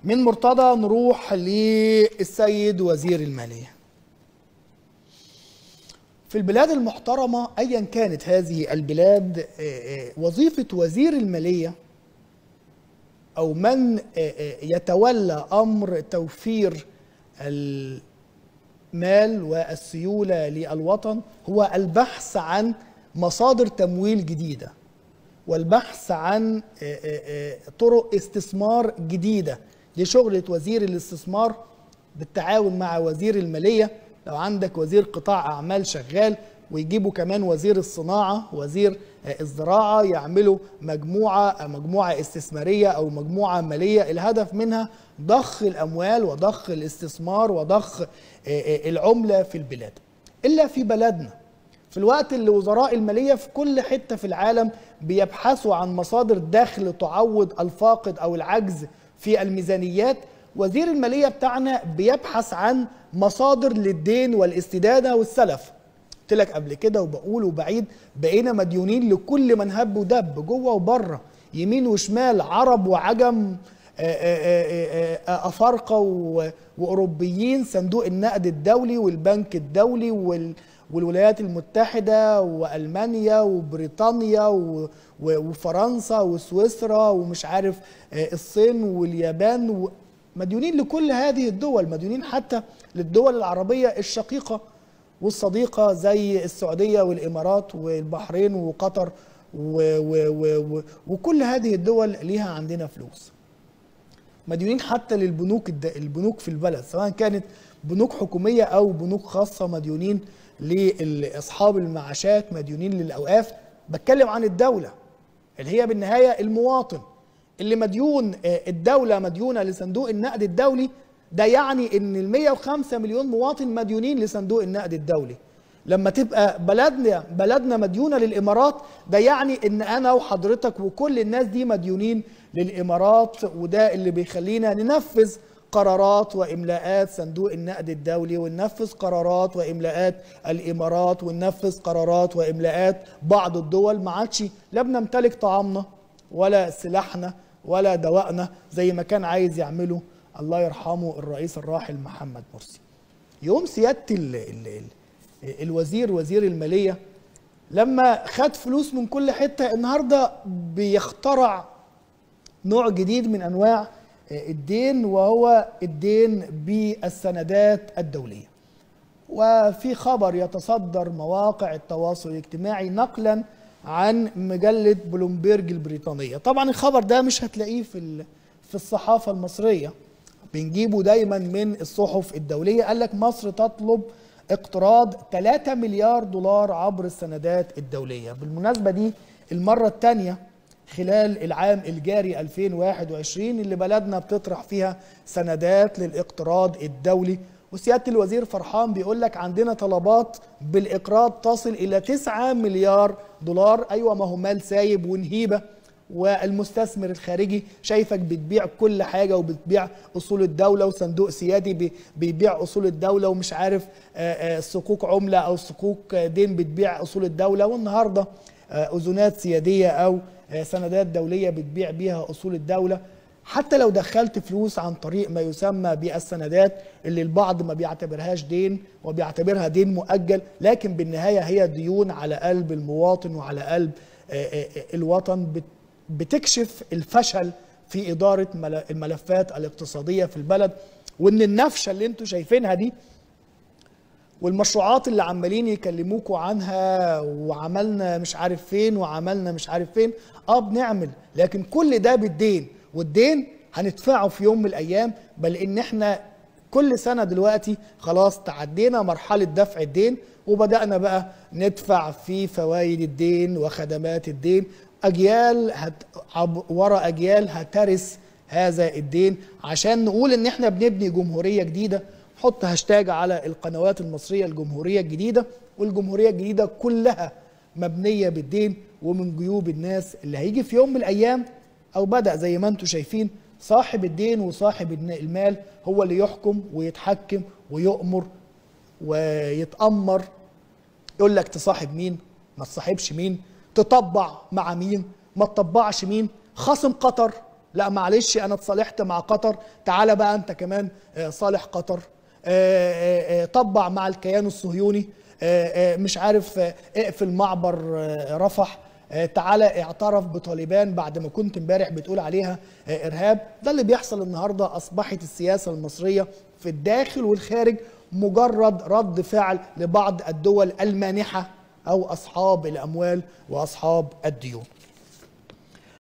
من مرتضى نروح للسيد وزير الماليه في البلاد المحترمه ايا كانت هذه البلاد آه، آه، وظيفه وزير الماليه او من آه، آه، يتولى امر توفير المال والسيوله للوطن هو البحث عن مصادر تمويل جديده والبحث عن آه، آه، آه، طرق استثمار جديده دي شغله وزير الاستثمار بالتعاون مع وزير الماليه لو عندك وزير قطاع اعمال شغال ويجيبوا كمان وزير الصناعه وزير آه، الزراعه يعملوا مجموعه آه، مجموعه استثماريه او مجموعه ماليه الهدف منها ضخ الاموال وضخ الاستثمار وضخ آه، آه، العمله في البلاد الا في بلدنا في الوقت اللي وزراء المالية في كل حتة في العالم بيبحثوا عن مصادر دخل تعوض الفاقد أو العجز في الميزانيات وزير المالية بتاعنا بيبحث عن مصادر للدين والاستدادة والسلف قلت لك قبل كده وبقول وبعيد بقينا مديونين لكل من هب ودب جوه وبره يمين وشمال عرب وعجم آه، آه، آه، آه، أفارقة و- وأوروبيين صندوق النقد الدولي والبنك الدولي وال والولايات المتحدة وألمانيا وبريطانيا و- و- وفرنسا وسويسرا ومش عارف آه، الصين واليابان و- مديونين لكل هذه الدول مديونين حتى للدول العربية الشقيقة والصديقة زي السعودية والإمارات والبحرين وقطر و و و و وكل هذه الدول ليها عندنا فلوس مديونين حتى للبنوك الد... البنوك في البلد سواء كانت بنوك حكوميه او بنوك خاصه مديونين لاصحاب المعاشات مديونين للاوقاف بتكلم عن الدوله اللي هي بالنهايه المواطن اللي مديون آه، الدوله مديونه لصندوق النقد الدولي ده يعني ان ال 105 مليون مواطن مديونين لصندوق النقد الدولي لما تبقى بلدنا بلدنا مديونه للامارات ده يعني ان انا وحضرتك وكل الناس دي مديونين للامارات وده اللي بيخلينا ننفذ قرارات واملاءات صندوق النقد الدولي وننفذ قرارات واملاءات الامارات وننفذ قرارات واملاءات بعض الدول ما عادش لا بنمتلك طعامنا ولا سلاحنا ولا دوائنا زي ما كان عايز يعمله الله يرحمه الرئيس الراحل محمد مرسي يوم سياده ال ال ال الوزير وزير الماليه لما خد فلوس من كل حته النهارده بيخترع نوع جديد من انواع الدين وهو الدين بالسندات الدوليه. وفي خبر يتصدر مواقع التواصل الاجتماعي نقلا عن مجله بلومبيرج البريطانيه، طبعا الخبر ده مش هتلاقيه في ال- في الصحافه المصريه. بنجيبه دايما من الصحف الدوليه قال لك مصر تطلب اقتراض 3 مليار دولار عبر السندات الدوليه، بالمناسبه دي المره الثانيه خلال العام الجاري 2021 اللي بلدنا بتطرح فيها سندات للاقتراض الدولي وسياده الوزير فرحان بيقول لك عندنا طلبات بالاقراض تصل الى 9 مليار دولار ايوه ما هو مال سايب ونهيبه والمستثمر الخارجي شايفك بتبيع كل حاجه وبتبيع اصول الدوله وصندوق سيادي بي- بيبيع اصول الدوله ومش عارف آه، آه، صكوك عمله او صكوك دين بتبيع اصول الدوله والنهارده آه، اذونات سياديه او آه، سندات دوليه بتبيع بيها اصول الدوله حتى لو دخلت فلوس عن طريق ما يسمى بالسندات اللي البعض ما بيعتبرهاش دين وبيعتبرها دين مؤجل لكن بالنهايه هي ديون على قلب المواطن وعلى قلب آه، آه، آه، الوطن بت- بتكشف الفشل في اداره مل- الملفات الاقتصاديه في البلد وان النفشه اللي انتم شايفينها دي والمشروعات اللي عمالين يكلموكوا عنها وعملنا مش عارف فين وعملنا مش عارف فين اه بنعمل لكن كل ده بالدين والدين هندفعه في يوم من الايام بل ان احنا كل سنه دلوقتي خلاص تعدينا مرحله دفع الدين وبدانا بقى ندفع في فوائد الدين وخدمات الدين اجيال هت... عب... ورا اجيال هترث هذا الدين عشان نقول ان احنا بنبني جمهوريه جديده حط هاشتاج على القنوات المصريه الجمهوريه الجديده والجمهوريه الجديده كلها مبنيه بالدين ومن جيوب الناس اللي هيجي في يوم من الايام او بدا زي ما انتم شايفين صاحب الدين وصاحب الن- المال هو اللي يحكم ويتحكم ويؤمر ويتامر يقول لك تصاحب مين ما تصاحبش مين تطبع مع مين ما تطبعش مين خصم قطر لا معلش انا اتصالحت مع قطر تعالى بقى انت كمان آه، صالح قطر آه، آه، آه، طبع مع الكيان الصهيوني آه، آه، مش عارف آه، اقفل معبر آه، رفح آه، تعالى اعترف بطالبان بعد ما كنت امبارح بتقول عليها آه، ارهاب ده اللي بيحصل النهارده اصبحت السياسه المصريه في الداخل والخارج مجرد رد فعل لبعض الدول المانحه او اصحاب الاموال واصحاب الديون